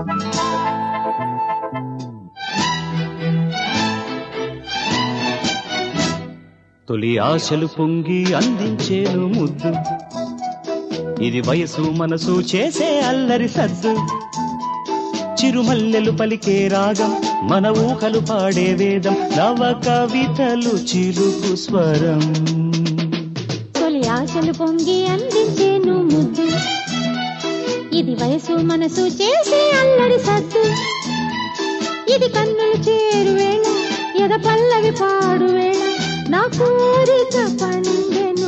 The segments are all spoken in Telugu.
తొలి ఆశలు పొంగి అందించేను ముద్దు ఇది వయసు మనసు చేసే అల్లరి సద్దు చిరుమల్లెలు పలికే రాగం మన ఊహలు పాడే వేదం నవ కవితలు చిలుకు స్వరం తొలి ఆశలు పొంగి అందించేను ముద్దు ఇది వయసు మనసు చేసే అల్లరి సద్దు ఇది కన్నులు చేరు వేళ ఎద పల్లవి పాడు వేళ నా కోరిక పండెను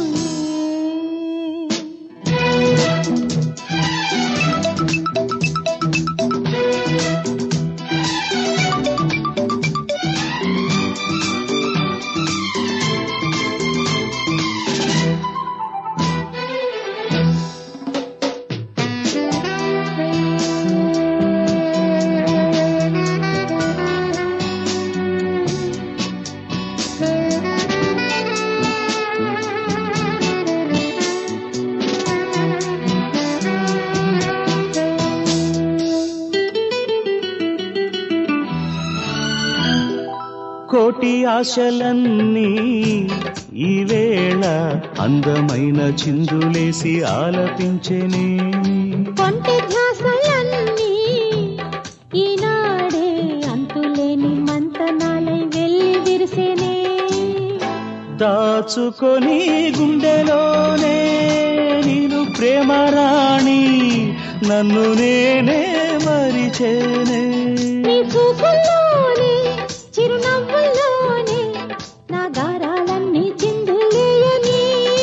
కోటి ఆశలన్నీ ఈ వేళ అందమైన చిందులేసి ఆలపించెనే కొంటె ధ్యాసలన్నీ ఈనాడే అంతులేని మంతనాలై వెళ్ళి విరిసేనే దాచుకొని గుండెలోనే నేను ప్రేమ రాణి నన్ను నేనే మరిచేనే నీ చూపుల్లోనే చిరునవ్వుల్లోనే నా గారాలన్నీ చిందులేయని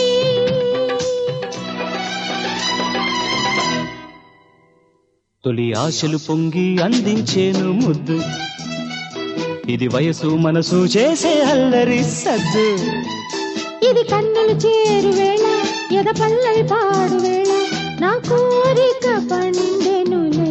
తొలి ఆశలు పొంగి అందించేను ముద్దు ఇది వయసు మనసు చేసే అల్లరి సద్దు ఇది కన్నులు చేరు వేళ ఎద పల్లవి పాడు వేళ నా కోరిక పండెనులే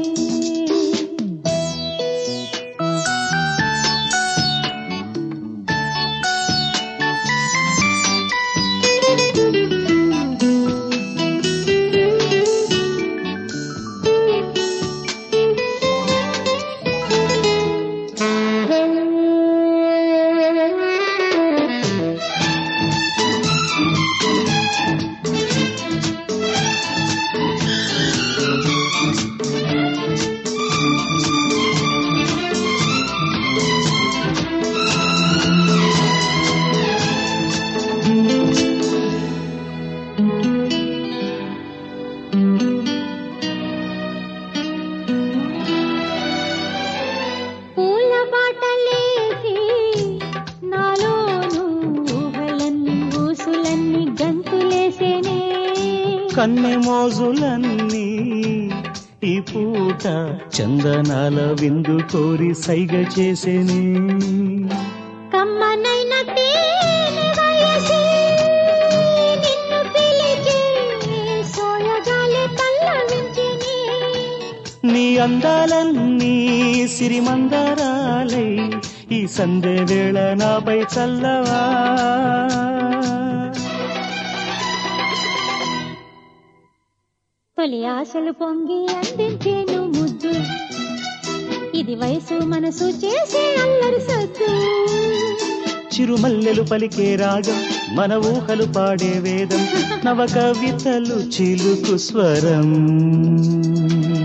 పూల బాటలేసి నాలోను ఊహలన్నీ ఊసులన్నీ గంతులేసేనే కన్నె మోజులన్నీ ఈ పూట చందనాల విందు కోరి సైగ చేసేనే కమ్మనైన తేనె వయసి నిన్ను పిలిచే సోయగాలి పల్లవించెనే నీ అందాలన్నీ సిరిమందరాలై ఈ సందే వేళ నాపై చల్లవా తొలి ఆశలు పొంగి అందించేను ముద్దు ఇది వయసు మనసు చేసే అల్లరి సద్దు చిరుమల్లెలు పలికే రాగం మన ఊహలు పాడే వేదం నవ కవితలు చిలుకు స్వరం